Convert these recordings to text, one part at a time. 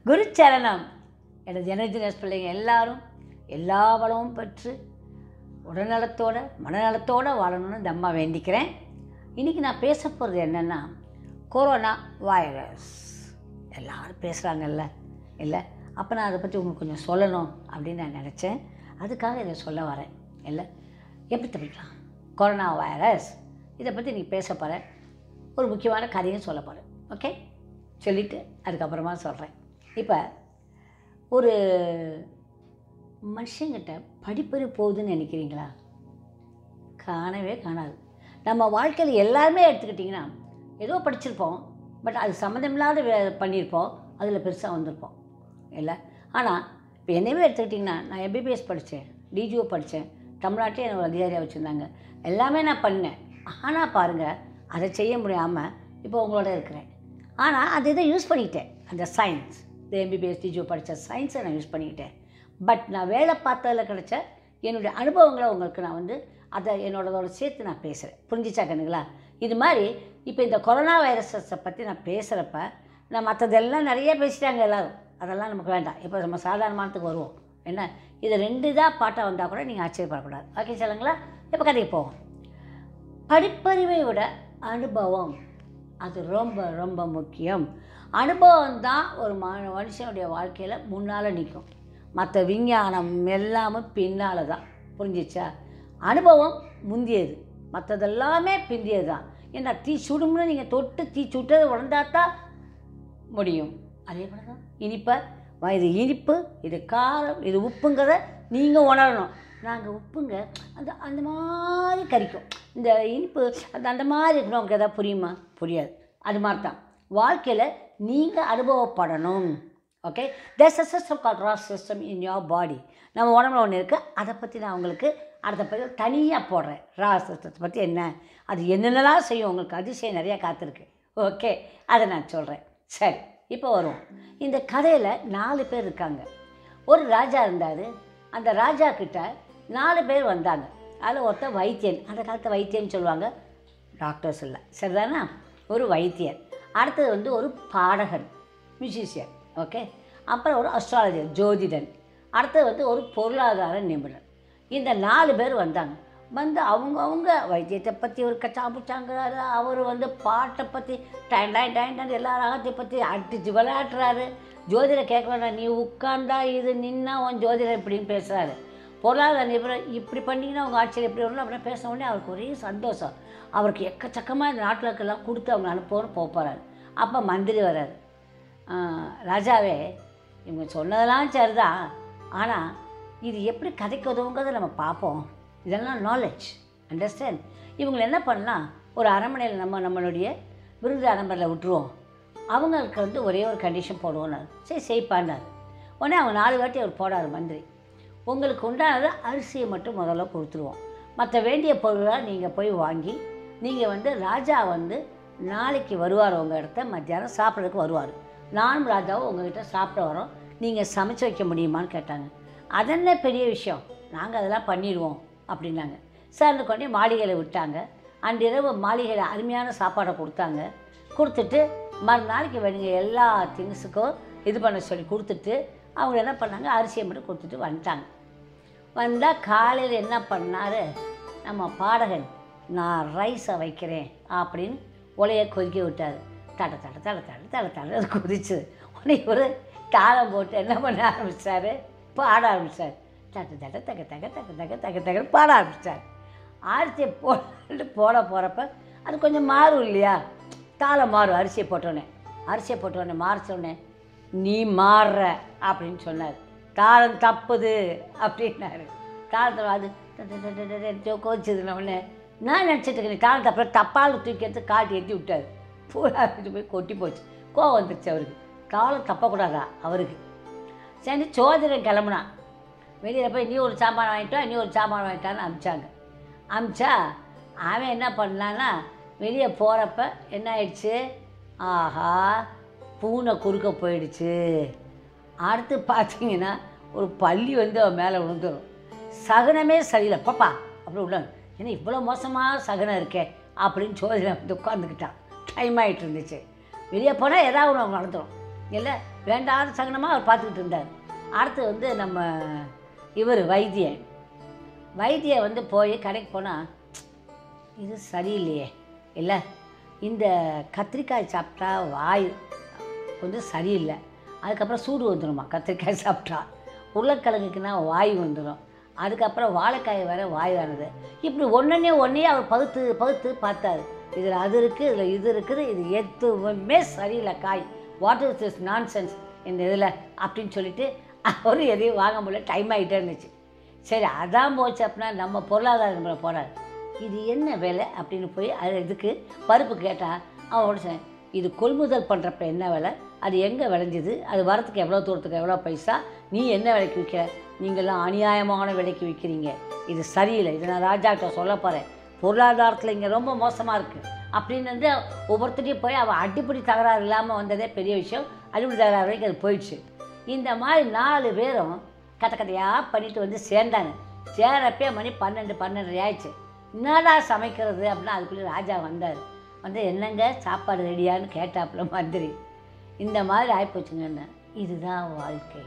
குருச்சரணம் எனது எனர்ஜினஸ் பிள்ளைங்க எல்லாரும் எல்லா வளமும் பெற்று உடல்நலத்தோட மனநலத்தோட வாழணும்னு இந்த அம்மா வேண்டிக்கிறேன் இன்றைக்கி நான் பேச போகிறது என்னென்னா கொரோனா வைரஸ் எல்லாரும் பேசுகிறாங்கல்ல இல்லை அப்போ நான் அதை பற்றி உங்களுக்கு கொஞ்சம் சொல்லணும் அப்படின்னு நான் நினச்சேன் அதுக்காக இதை சொல்ல வரேன் இல்லை எப்படி தப்பிக்கலாம் கொரோனா வைரஸ் இதை பற்றி நீ பேச போகிறேன் ஒரு முக்கியமான கதையும் சொல்ல போகிறேன் ஓகே சொல்லிவிட்டு அதுக்கப்புறமா சொல்கிறேன் இப்போ ஒரு மனுஷங்கிட்ட படிப்பறிவு போகுதுன்னு நினைக்கிறீங்களா காணவே காணாது நம்ம வாழ்க்கையில் எல்லாருமே எடுத்துக்கிட்டிங்கன்னா ஏதோ படிச்சிருப்போம் பட் அது சம்மந்தமில்லாத வே பண்ணியிருப்போம் அதில் பெருசாக வந்திருப்போம் இல்லை ஆனால் இப்போ என்னையவே எடுத்துக்கிட்டிங்கன்னா நான் எம்பிபிஎஸ் படித்தேன் டிஜிஓ படித்தேன் தமிழ்நாட்டிலே என்னை ஒரு அதிகாரியாக வச்சுருந்தாங்க எல்லாமே நான் பண்ணேன் ஆனால் பாருங்கள் அதை செய்ய முடியாமல் இப்போ உங்களோட இருக்கிறேன் ஆனால் அது இதை யூஸ் பண்ணிக்கிட்டேன் அந்த சயின்ஸ் இந்த எம்பிபிஎஸ் டிஜிஓ படித்த சயின்ஸை நான் யூஸ் பண்ணிக்கிட்டேன் பட் நான் வேலை பார்த்ததில் கிடைச்ச என்னுடைய அனுபவங்களை உங்களுக்கு நான் வந்து அதை என்னோடதோட சேர்த்து நான் பேசுகிறேன் புரிஞ்சிச்சா கண்ணுங்களா இது மாதிரி இப்போ இந்த கொரோனா வைரஸஸை பற்றி நான் பேசுகிறப்ப நான் மற்றதெல்லாம் நிறைய பேசிட்டாங்க எல்லோரும் அதெல்லாம் நமக்கு வேண்டாம் இப்போ நம்ம சாதாரணமானத்துக்கு வருவோம் என்ன இது ரெண்டு இதாக பாட்டாக வந்தால் கூட நீங்கள் ஆச்சரியப்படக்கூடாது ஓகே சொல்லுங்களா இப்போ கதைக்கு போவோம் படிப்பறிவை விட அனுபவம் அது ரொம்ப ரொம்ப முக்கியம் அனுபவம் தான் ஒரு ம மனுஷனுடைய வாழ்க்கையில் முன்னால் நிற்கும் மற்ற விஞ்ஞானம் எல்லாமே பின்னால் தான் புரிஞ்சிச்சா அனுபவம் முந்தியது மற்றதெல்லாமே பிந்தியது தான் ஏன்னா தீ சுடும்னு நீங்கள் தொட்டு தீ சுட்டது உடந்தாத்தான் முடியும் அதே போல தான் இனிப்பை வா, இது இனிப்பு இது காரம் இது உப்புங்கிறத நீங்கள் உணரணும் நாங்கள் உப்புங்க அந்த அந்த மாதிரி கறிக்கும் இந்த இனிப்பு அந்த அந்த மாதிரி இருக்கணும் உங்களுக்கு எதாவது புரியுமா புரியாது அது மாதிரி தான் வாழ்க்கையில் நீங்கள் அனுபவப்படணும் okay there's a system call RAS system in your body நம்ம உடம்புல ஒன்று இருக்குது அதை பற்றி நான் உங்களுக்கு அடுத்த பதிவு தனியாக போடுறேன் ரா சிஸ்டத்தை பற்றி என்ன அது என்னென்னலாம் செய்யும் உங்களுக்கு அதிசயம் நிறையா காத்திருக்கு ஓகே அதை நான் சொல்கிறேன் சரி இப்போ வருவோம் இந்த கதையில் நாலு பேர் இருக்காங்க ஒரு ராஜா இருந்தார் அந்த ராஜா கிட்ட நாலு பேர் வந்தாங்க அதில் ஒருத்தன் வைத்தியன் அந்த காலத்து வைத்தியன் சொல்லுவாங்க டாக்டர்ஸ் இல்லை சரிதானா ஒரு வைத்தியர் அடுத்தது வந்து ஒரு பாடகன் மியூசிஷியன் ஓகே அப்புறம் ஒரு அஸ்ட்ராலஜர் ஜோதிடன் அடுத்தது வந்து ஒரு பொருளாதார நிபுணர் இந்த நாலு பேர் வந்தாங்க வந்து அவங்க அவங்க வைத்தியத்தை பற்றி ஒரு கச்சாபுச்சாங்கிறாரு அவர் வந்து பாட்டை பற்றி டைன் டைன் டைன் டைன் எல்லா ராகத்தை பற்றி அடிச்சு விளையாடுறாரு ஜோதிடர் கேட்கலடா நீ உட்கார்ந்தா இது நின்னா உன் ஜோதிடர் இப்படின்னு பேசுகிறாரு பொருளாதார நிபுணர் இப்படி பண்ணிங்கன்னா அவங்க ஆட்சியில் எப்படி வரணும் அப்படின்னு பேசின உடனே அவருக்கு ஒரே சந்தோஷம் அவருக்கு எக்கச்சக்கமாக இந்த நாட்டில் இருக்கலாம் கொடுத்து அவங்க அனுப்பணும்னு போகிறாரு அப்போ மந்திரி வர்றாரு "ஆ, ராஜாவே இவங்க சொன்னதெல்லாம் சரிதான் ஆனால் இது எப்படி கதைக்கு உதவுங்கிறத நம்ம பார்ப்போம் இதெல்லாம் நாலேஜ் அண்டர்ஸ்டாண்ட் இவங்களை என்ன பண்ணலாம் ஒரு அரண்மனையில் நம்ம நம்மளுடைய விருது அரம்பரில் விட்டுருவோம் அவங்களுக்கு வந்து ஒரே ஒரு கண்டிஷன் போடுவோம்னாரு சரி செய்ப்பான்னார் உடனே அவங்க நாலு வாட்டி அவர் போடாரு மந்திரி உங்களுக்கு உண்டானது அரிசியை மட்டும் முதல்ல கொடுத்துருவோம் மற்ற வேண்டிய பொருளாக நீங்கள் போய் வாங்கி நீங்கள் வந்து ராஜா வந்து நாளைக்கு வருவார் உங்கள் இடத்த மத்தியானம் சாப்பிட்றதுக்கு வருவார் நானும் ராஜாவும் உங்ககிட்ட சாப்பிட வரோம் நீங்கள் சமைச்சு வைக்க முடியுமான்னு கேட்டாங்க அதென்ன பெரிய விஷயம் நாங்கள் அதெல்லாம் பண்ணிடுவோம் அப்படின்னாங்க சார்ந்து கொண்டே மாளிகையில் விட்டாங்க அன்றிரவு மாளிகையில் அருமையான சாப்பாடை கொடுத்தாங்க கொடுத்துட்டு மறுநாளைக்கு வேணுங்க எல்லா திங்ஸுக்கும் இது பண்ண சொல்லி கொடுத்துட்டு அவங்க என்ன பண்ணாங்க அரிசியை மட்டும் கொடுத்துட்டு வந்துட்டாங்க வந்தால் காலையில் என்ன பண்ணார் நம்ம பாடகன் நான் ரைஸை வைக்கிறேன் அப்படின்னு உலைய கொதிக்க விட்டார் தட தட தட தட தட தட அது கொதிச்சு உடனே ஒரு தாளம் போட்டு என்ன பண்ண ஆரம்பிச்சாரு பாட ஆரம்பிச்சார் தக தக தக தக தக தக தக தக பாட ஆரம்பிச்சார் அரிசியை போட்டு போட போகிறப்ப அது கொஞ்சம் மாறும் இல்லையா தாளம் மாறும் அரிசியை போட்டோன்னே அரிசியை போட்டோடனே மாறிச்சோடனே நீ மாறுற அப்படின்னு சொன்னார் தாளம் தப்புது அப்படின்னாரு தாளத்தை அது கோச்சிதுன உடனே நான் நினச்சிட்டு இருக்கேன் தாளம் தப்புற தப்பால் தூக்கி எடுத்து காட்டி ஏற்றி விட்டார் பூரா இது போய் கொட்டி போச்சு கோவம் வந்துருச்சு அவருக்கு தாளம் தப்பக்கூடாதா அவருக்கு சரி சோதனை கிளம்புனான் வெளியில் போய் நீ ஒரு சாமான் வாங்கிட்டா நீ ஒரு சாமான் வாங்கிட்டான்னு அமிச்சாங்க அமிச்சா அவன் என்ன பண்ணான்னா வெளியே போகிறப்ப என்ன ஆயிடுச்சு ஆஹா பூனை குறுக்க போயிடுச்சு அடுத்து பார்த்தீங்கன்னா ஒரு பள்ளி வந்து அவன் மேலே விழுந்துடும் சகனமே சரியில்லை பாப்பா அப்படி உள்ள ஏன்னா இவ்வளோ மோசமாக சகனம் இருக்கே அப்படின்னு சோதனை வந்து உட்காந்துக்கிட்டான் டைம் ஆகிட்டு இருந்துச்சு வெளியே போனால் ஏதாவது ஒன்று அவங்க நடந்துடும் இல்லை வேண்டாத சகனமாக அவர் பார்த்துக்கிட்டு இருந்தார் அடுத்து வந்து நம்ம இவர் வைத்தியன் வைத்திய வந்து போய் கடைக்கு போனால் இது சரியில்லையே இல்லை இந்த கத்திரிக்காய் சாப்பிட்டா வாய் கொஞ்சம் சரியில்லை அதுக்கப்புறம் சூடு வந்துடுமா கத்திரிக்காய் சாப்பிட்டா உருளைக்கிழங்குக்குன்னா வாய் வந்துடும் அதுக்கப்புறம் வாழைக்காய் வேற வாய் ஆனது இப்படி ஒன்றே ஒன்றே அவர் பகுத்து பகுத்து பார்த்தாரு இதில் அது இருக்குது இதில் இது இருக்குது இது எதுவுமே சரியில்லை காய் வாட் இஸ் திஸ் நான்சென்ஸ் இந்த இதில் அப்படின்னு சொல்லிட்டு அவரும் எதையும் வாங்க முடியல டைம் ஆகிட்டே இருந்துச்சு சரி அதான் போச்சு அப்படின்னா நம்ம பொருளாதார நம்மளை போகிறார் இது என்ன விலை அப்படின்னு போய் அது இதுக்கு பருப்பு கேட்டால் அவன் ஓட சொன்னேன் இது கொள்முதல் பண்ணுறப்ப என்ன விலை அது எங்கே விளைஞ்சிது அது வரத்துக்கு எவ்வளோ தூரத்துக்கு எவ்வளோ பைசா நீ என்ன விலைக்கு விற்கிற நீங்கள்லாம் அநியாயமான விலைக்கு விற்கிறீங்க இது சரியில்லை இதை நான் ராஜாக்கிட்ட சொல்ல போகிறேன் பொருளாதாரத்தில் இங்கே ரொம்ப மோசமாக இருக்குது அப்படின்னு வந்து ஒவ்வொருத்தரையும் போய் அவன் அடிப்படை தகராறு இல்லாமல் வந்ததே பெரிய விஷயம் அடிப்படை தகராறு வரைக்கும் அது போயிடுச்சு இந்த மாதிரி நாலு பேரும் கதை கதையாக பண்ணிட்டு வந்து சேர்ந்தாங்க சேரப்பே மணி பன்னெண்டு பன்னெண்டு ஆயிடுச்சு என்னடா சமைக்கிறது அப்படின்னா அதுக்குள்ளே ராஜா வந்தார் வந்து என்னங்க சாப்பாடு ரெடியான்னு கேட்டாப்புல மந்திரி இந்த மாதிரி ஆகிப்போச்சுங்கன்னு இதுதான் வாழ்க்கை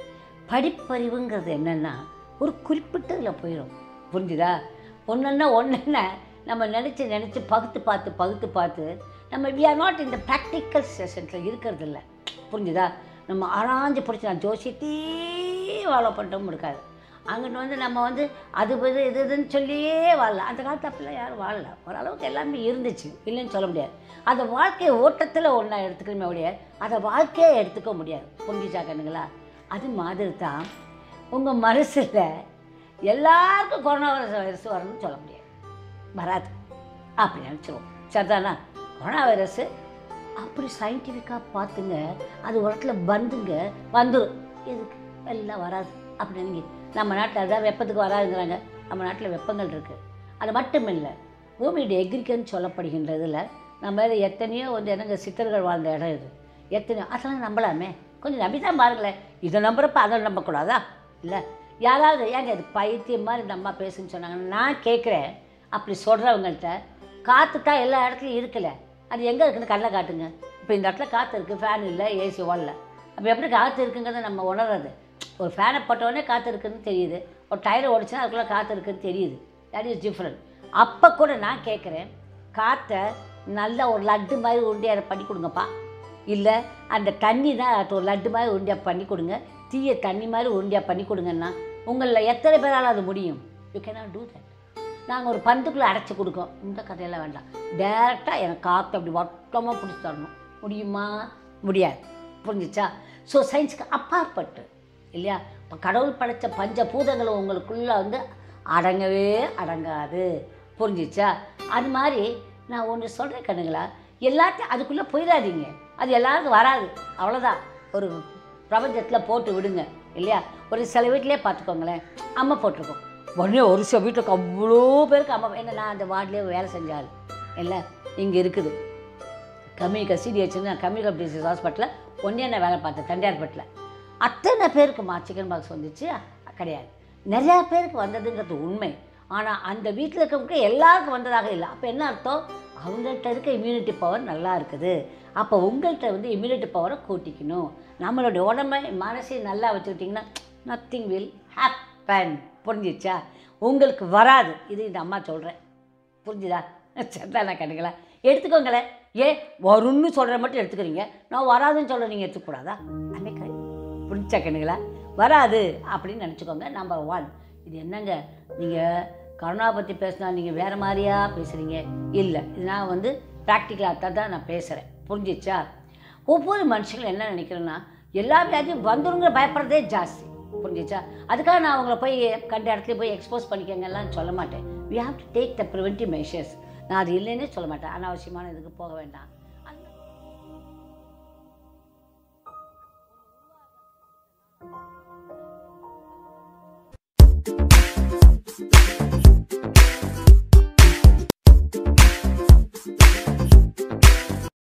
படிப்பறிவுங்கிறது என்னென்னா ஒரு குறிப்பிட்டதில் போயிடும் புரிஞ்சுதா ஒன்றுன்னா ஒன்றுன்னா நம்ம நினச்சி நினச்சி பகுத்து பார்த்து பகுத்து பார்த்து நம்ம வி ஆர் நாட் இந்த ப்ராக்டிக்கல் செஷன்ஸில் இருக்கிறது இல்லை புரிஞ்சுதா நம்ம ஆராய்ஞ்சு பிடிச்சி நான் ஜோசியத்தே ஃபாலோ பண்ணிட்டோம் இருக்காது அங்கிட்டு வந்து நம்ம வந்து அது இது இது இதுன்னு சொல்லியே வாழல அந்த காலத்து அப்படிலாம் யாரும் வாழல ஓரளவுக்கு எல்லாமே இருந்துச்சு இல்லைன்னு சொல்ல முடியாது அந்த வாழ்க்கையை ஓட்டத்தில் ஒன்றா எடுத்துக்கணுமே ஒழிய அதை வாழ்க்கையே எடுத்துக்க முடியாது புரிஞ்சுச்சா கண்ணுங்களா அது மாதிரி தான் உங்கள் மனசில் எல்லாருக்கும் கொரோனா வைரஸ் வரணும்னு சொல்ல முடியாது வராது அப்படி நினச்சிருவோம் சரிதானா கொரோனா வைரஸ் அப்படி சயின்டிஃபிக்காக பார்த்துங்க அது ஒரு இடத்துல வந்துங்க வந்துடும் எதுக்கு எல்லாம் வராது அப்படி நீங்கள் நம்ம நாட்டில் அதான் வெப்பத்துக்கு வராதுங்கிறாங்க நம்ம நாட்டில் வெப்பங்கள் இருக்குது அது மட்டும் இல்லை பூமியுடைய எக்ரிக்கன்னு சொல்லப்படுகின்றதில் நம்ம இது எத்தனையோ வந்து என்னங்க சித்தர்கள் வாழ்ந்த இடம் இது எத்தனையோ அதெல்லாம் நம்பலாமே கொஞ்சம் நம்பி தான் பாருங்களேன் இதை நம்புறப்ப அதை நம்பக்கூடாதா இல்லை யாராவது ஏங்க இது பைத்தியம் மாதிரி நம்ம பேசுன்னு சொன்னாங்க நான் கேட்குறேன் அப்படி சொல்கிறவங்கள்ட்ட காற்று தான் எல்லா இடத்துலையும் இருக்குல்ல அது எங்கே இருக்குன்னு கண்ணில் காட்டுங்க இப்போ இந்த இடத்துல காற்று இருக்குது ஃபேன் இல்லை ஏசி ஓடல அப்போ எப்படி காற்று இருக்குங்கிறத நம்ம உணர்றது ஒரு ஃபேனை போட்டோடனே காற்று இருக்குன்னு தெரியுது ஒரு டயரை ஓடிச்சுன்னா அதுக்குள்ளே காற்று இருக்குன்னு தெரியுது தட் இஸ் டிஃப்ரெண்ட் அப்போ கூட நான் கேட்குறேன் காற்றை நல்லா ஒரு லட்டு மாதிரி உருண்டையாக பண்ணி கொடுங்கப்பா இல்லை அந்த தண்ணி தான் அது ஒரு லட்டு மாதிரி உருண்டையாக பண்ணி கொடுங்க தீய தண்ணி மாதிரி உருண்டையாக பண்ணி கொடுங்கன்னா உங்களில் எத்தனை பேரால் அது முடியும் யூ கேனாட் டூ தட் நாங்கள் ஒரு பந்துக்குள்ளே அடைச்சி கொடுக்கோம் இந்த கதையெல்லாம் வேண்டாம் டேரெக்டாக எனக்கு காற்று அப்படி வட்டமாக பிடிச்சி தரணும் முடியுமா முடியாது புரிஞ்சுச்சா ஸோ சயின்ஸுக்கு அப்பாற்பட்டு இல்லையா இப்போ கடவுள் படைத்த பஞ்ச பூதங்களும் உங்களுக்குள்ளே வந்து அடங்கவே அடங்காது புரிஞ்சிச்சா அது மாதிரி நான் ஒன்று சொல்கிறேன் கண்ணுங்களா எல்லாத்தையும் அதுக்குள்ளே போயிடாதீங்க அது எல்லாருக்கும் வராது அவ்வளோதான் ஒரு பிரபஞ்சத்தில் போட்டு விடுங்க இல்லையா ஒரு சில வீட்டிலே பார்த்துக்கோங்களேன் அம்மா போட்டிருக்கோம் உடனே ஒரு சில வீட்டுக்கு அவ்வளோ பேருக்கு அம்மா என்ன நான் அந்த வார்டிலே வேலை செஞ்சால் இல்லை இங்கே இருக்குது கம்யூனிகல் சிடிஹெச்னு நான் கம்யூனிகல் டிசீஸ் ஹாஸ்பிட்டலில் ஒன்றே நான் வேலை பார்த்தேன் தண்டையார்பேட்டில் அத்தனை பேருக்குமா சிக்கன் பாக்ஸ் வந்துச்சு கிடையாது நிறையா பேருக்கு வந்ததுங்கிறது உண்மை ஆனால் அந்த வீட்டில் இருக்கவங்க எல்லாருக்கும் வந்ததாக இல்லை அப்போ என்ன அர்த்தம் அவங்கள்ட்ட இருக்க இம்யூனிட்டி பவர் நல்லா இருக்குது அப்போ உங்கள்கிட்ட வந்து இம்யூனிட்டி பவரை கூட்டிக்கணும் நம்மளுடைய உடம்பை மனசையும் நல்லா வச்சுக்கிட்டிங்கன்னா நத்திங் வில் ஹேப்பன் புரிஞ்சிச்சா உங்களுக்கு வராது இது இந்த அம்மா சொல்கிறேன் புரிஞ்சுதா சரிதானா கண்டுங்களா எடுத்துக்கோங்களேன் ஏன் வரும்னு சொல்கிற மட்டும் எடுத்துக்கிறீங்க நான் வராதுன்னு சொல்கிற நீங்கள் எடுத்துக்கூடாதா அன்னைக்கு புரிஞ்சா கண்ணுங்களா வராது அப்படின்னு நினச்சிக்கோங்க நம்பர் ஒன் இது என்னங்க நீங்கள் கருணா பற்றி பேசினா நீங்கள் வேறு மாதிரியா பேசுகிறீங்க இல்லை இது நான் வந்து ப்ராக்டிக்கலாக தான் தான் நான் பேசுகிறேன் புரிஞ்சிச்சா ஒவ்வொரு மனுஷங்களும் என்ன நினைக்கிறேன்னா எல்லா வியாதியும் வந்துருங்கிற பயப்படுறதே ஜாஸ்தி புரிஞ்சிச்சா அதுக்காக நான் அவங்கள போய் கண்ட இடத்துல போய் எக்ஸ்போஸ் பண்ணிக்கங்கலாம் சொல்ல மாட்டேன் we have to take the preventive measures நான் அது இல்லைன்னே சொல்ல மாட்டேன் அனாவசியமான இதுக்கு போக வேண்டாம்